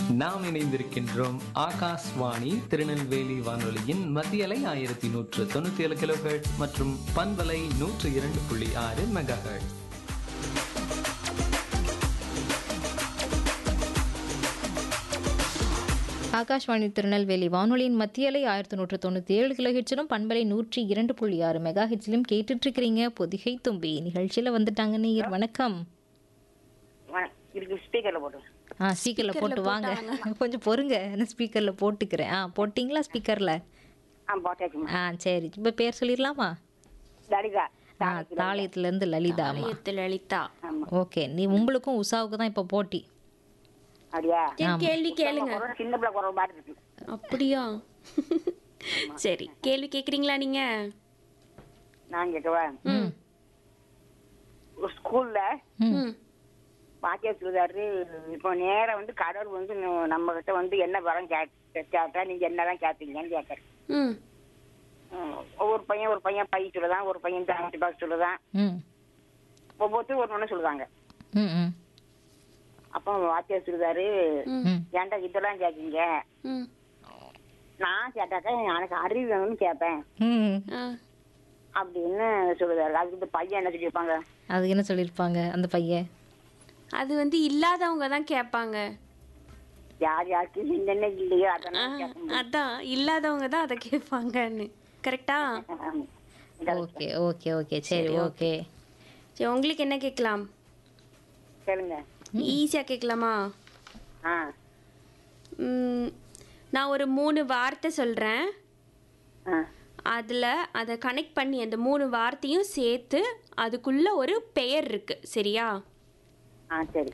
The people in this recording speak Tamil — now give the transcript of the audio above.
நாம் இணைந்திருக்கின்றோம் ஆகாஷ்வாணி திருநெல்வேலி வானொலியின் மத்தியலை ஆயிரத்தி நூற்று தொண்ணூத்தி ஏழு கிலோஹெர்ட்ஸ் மற்றும் பண்பலை நூற்று இரண்டு புள்ளி ஆறு மெகா ஆகாஷ்வாணி திருநெல்வேலி வானொலியின் மத்தியலை ஆயிரத்தி நூற்று தொண்ணூற்றி ஏழு கிலோ ஹெச்சிலும் பண்பலை நூற்றி இரண்டு புள்ளி ஆறு மெகா ஹெச்சிலும் கேட்டுட்டு இருக்கிறீங்க பொதிகை தும்பி நிகழ்ச்சியில் வந்துட்டாங்க நீர் வணக்கம் வண- இருக்கு ஸ்பீக்கர்ல போட்டு ஆ ஸ்பீக்கரில் போட்டு வாங்க கொஞ்சம் பொறுங்க நான் ஸ்பீக்கரில் போட்டுக்கிறேன் ஆ போட்டிங்களா ஸ்பீக்கரில் ஆ போட்டாச்சுமா ஆ சரி இப்போ பேர் சொல்லிடலாமா லலிதா ஆ தாளியத்துலேருந்து லலிதாமா ஆலயத்து லலிதா ஆமா ஓகே நீ உங்களுக்கும் உஷாவுக்கு தான் இப்போ போட்டி அப்படியா சரி கேள்வி கேளுங்க குரல் சின்ன பிள்ளை குரல் மாதிரி இருக்கு அப்படியா சரி கேள்வி கேக்குறீங்களா நீங்க நான் கேட்கவா ம் ஒரு ஸ்கூல்ல ம் வாத்தியார் சொல்லுதாரு இப்போ நேரா வந்து கடவுள் வந்து ந- நம்ம கிட்ட வந்து என்ன வரம் கே- கேட்டா நீங்க என்னதான் கேட்பீங்கன்னு கேட்கறேன் ம் ம், ஒவ்வொரு பையன் ஒரு பையன் பை சொல்லுதான் ஒரு பையன் ஜாமெட்ரி பாக்ஸ் சொல்லுதான் ம் ஒவ்வொருத்தரும் ஒரு ஒன்று சொல்லுவாங்க ம் ம் அப்போ வாத்தியார் சொல்லுதாரு ம் ஏன்டா இதெல்லாம் கேட்கீங்க ம் நான் கேட்டாக்கா எனக்கு அறிவு வேணும்னு கேட்பேன் ம் ஆ அப்படின்னு சொல்லுதாரு அதுக்கு இந்த பையன் என்ன சொல்லியிருப்பாங்க அதுக்கு என்ன சொல்லியிருப்பாங்க அந்த பையன் அது வந்து இல்லாதவங்க தான் கேட்பாங்க யார் யாருக்கு என்னென்ன இல்லையோ ஆ, அதெல்லாம் கேட்க முடியும். அதான் இல்லாதவங்க தான் அதை கேட்பாங்கன்னு கரெக்டா ஓகே ஓகே ஓகே சரி ஓகே சரி உங்களுக்கு என்ன கேட்கலாம் கேளுங்க ஈஸியா கேட்கலாமா ஆ ம், நான் ஒரு மூணு வார்த்தை சொல்றேன் ஆ அதில் அதை கனெக்ட் பண்ணி அந்த மூணு வார்த்தையும் சேர்த்து அதுக்குள்ள ஒரு பெயர் இருக்கு சரியா ஆ சரி